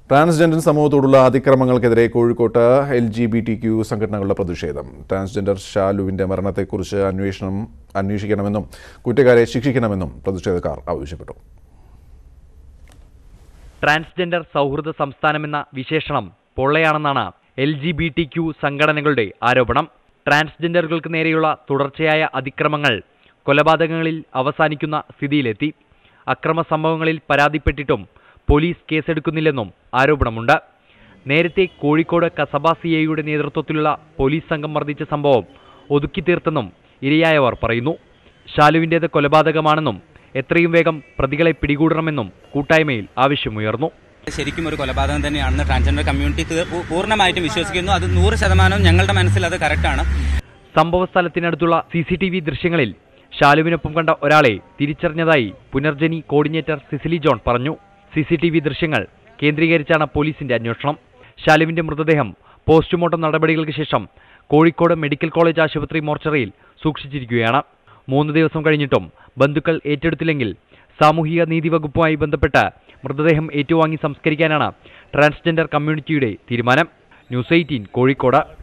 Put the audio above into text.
transgender സമൂഹത്തോടുള്ള അതിക്രമങ്ങൾക്കെതിരെ കോഴിക്കോട്ട് L G B T Q സംഘടനകളുടെ പ്രതിഷേധം ട്രാൻസ്ജെൻഡർ ഷാലുവിന്റെ മരണത്തെക്കുറിച്ച് അന്വേഷണം അന്വേഷിക്കണമെന്നും കുറ്റക്കാരെ ശിക്ഷിക്കണമെന്നും പ്രതിഷേധക്കാർ ആവശ്യപ്പെട്ടു ട്രാൻസ്ജെൻഡർ സൗഹൃദ സംസ്ഥാനമെന്ന വിശേഷണം പൊള്ളയാണെന്നാണ് L G B T Q സംഘടനകളുടെ ആരോപണം ട്രാൻസ്ജെൻഡറുകൾക്ക് നേരെയുള്ള തുടർച്ചയായ അതിക്രമങ്ങൾ കൊലപാതകങ്ങളിൽ അവസാനിക്കുന്ന സ്ഥിതിയിലെത്തി അക്രമ സംഭവങ്ങളിൽ പരാതിപ്പെട്ടിട്ടും പോലീസ് കേസെടുക്കുന്നില്ലെന്നും ആരോപണമുണ്ട് നേരത്തെ കോഴിക്കോട് കസബ സി ഐയുടെ നേതൃത്വത്തിലുള്ള പോലീസ് സംഘം മർദ്ദിച്ച സംഭവം ഒതുക്കി തീർത്തെന്നും ഇരയായവർ പറയുന്നു ഷാലുവിൻ്റേത് കൊലപാതകമാണെന്നും എത്രയും വേഗം പ്രതികളെ പിടികൂടണമെന്നും കൂട്ടായ്മയിൽ ആവശ്യമുയർന്നു ശരിക്കും ഒരു കൊലപാതകം തന്നെയാണെന്ന് ട്രാൻസ്ജെൻഡർ കമ്മ്യൂണിറ്റി തീർ- പൂ- പൂർണ്ണമായിട്ടും വിശ്വസിക്കുന്നു അത് നൂറ് ശതമാനം ഞങ്ങളുടെ മനസ്സിൽ അത് കറക്റ്റാണ് സംഭവ സ്ഥലത്തിനടുത്തുള്ള സി സി ടി വി ദൃശ്യങ്ങളിൽ ഷാലുവിനൊപ്പം കണ്ട ഒരാളെ തിരിച്ചറിഞ്ഞതായി പുനർജനി കോർഡിനേറ്റർ സിസിലി ജോൺ പറഞ്ഞു സി സി ടി വി ദൃശ്യങ്ങൾ കേന്ദ്രീകരിച്ചാണ് പോലീസിന്റെ അന്വേഷണം ഷാലുവിന്റെ മൃതദേഹം പോസ്റ്റ്മോർട്ടം നടപടികൾക്ക് ശേഷം കോഴിക്കോട് മെഡിക്കൽ കോളേജ് ആശുപത്രി മോർച്ചറിയിൽ സൂക്ഷിച്ചിരിക്കുകയാണ് മൂന്ന് ദിവസം കഴിഞ്ഞിട്ടും ബന്ധുക്കൾ ഏറ്റെടുത്തില്ലെങ്കിൽ സാമൂഹിക നീതി വകുപ്പുമായി ബന്ധപ്പെട്ട് മൃതദേഹം ഏറ്റുവാങ്ങി സംസ്കരിക്കാനാണ് ട്രാൻസ്ജെൻഡർ കമ്മ്യൂണിറ്റിയുടെ തീരുമാനം ന്യൂസ് എയ്റ്റീൻ കോഴിക്കോട്